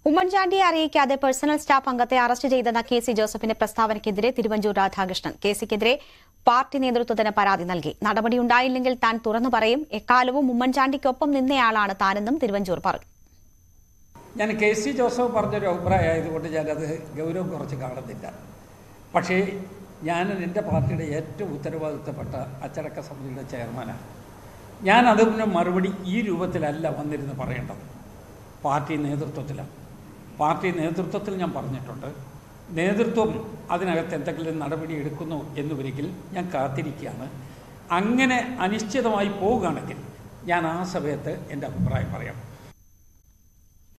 ഉമ്മൻചാണ്ടിയെ അറിയിക്കാതെ personal staff അംഗത്തെ അറസ്റ്റ് ചെയ്തെന്ന കെ സി ജോസഫിന്റെ പ്രസ്താവനയ്ക്കെതിരെ തിരുവഞ്ചൂർ രാധാകൃഷ്ണൻ കെ സിക്കെതിരെ പാർട്ടി നേതൃത്വത്തിന് പരാതി നൽകി നടപടിയുണ്ടായില്ലെങ്കിൽ താൻ തുറന്നു പറയും എക്കാലവും ഉമ്മൻചാണ്ടിക്കൊപ്പം നിന്നയാളാണ് താനെന്നും തിരുവഞ്ചൂർ പറഞ്ഞു ഞാൻ കെ സി ജോസഫ് പറഞ്ഞൊരു അഭിപ്രായം ആയതുകൊണ്ട് ഞാനത് ഗൗരവം കുറച്ച് കാണുന്നില്ല പക്ഷേ ഞാൻ എൻ്റെ പാർട്ടിയുടെ ഏറ്റവും ഉത്തരവാദിത്തപ്പെട്ട അച്ചടക്ക സമിതിയുടെ ചെയർമാനാണ് ഞാൻ അതിന് മറുപടി ഈ രൂപത്തിലല്ല വന്നിരുന്ന് പറയേണ്ടത് പാർട്ടി നേതൃത്വത്തിലാണ് പാർട്ടി നേതൃത്വത്തിൽ ഞാൻ പറഞ്ഞിട്ടുണ്ട് നേതൃത്വം അതിനകത്ത് എന്തെങ്കിലും നടപടി എടുക്കുന്നു എന്നുവരികിൽ ഞാൻ കാത്തിരിക്കുകയാണ് അങ്ങനെ അനിശ്ചിതമായി പോവുകയാണെങ്കിൽ ഞാൻ ആ സമയത്ത് എൻ്റെ അഭിപ്രായം പറയാം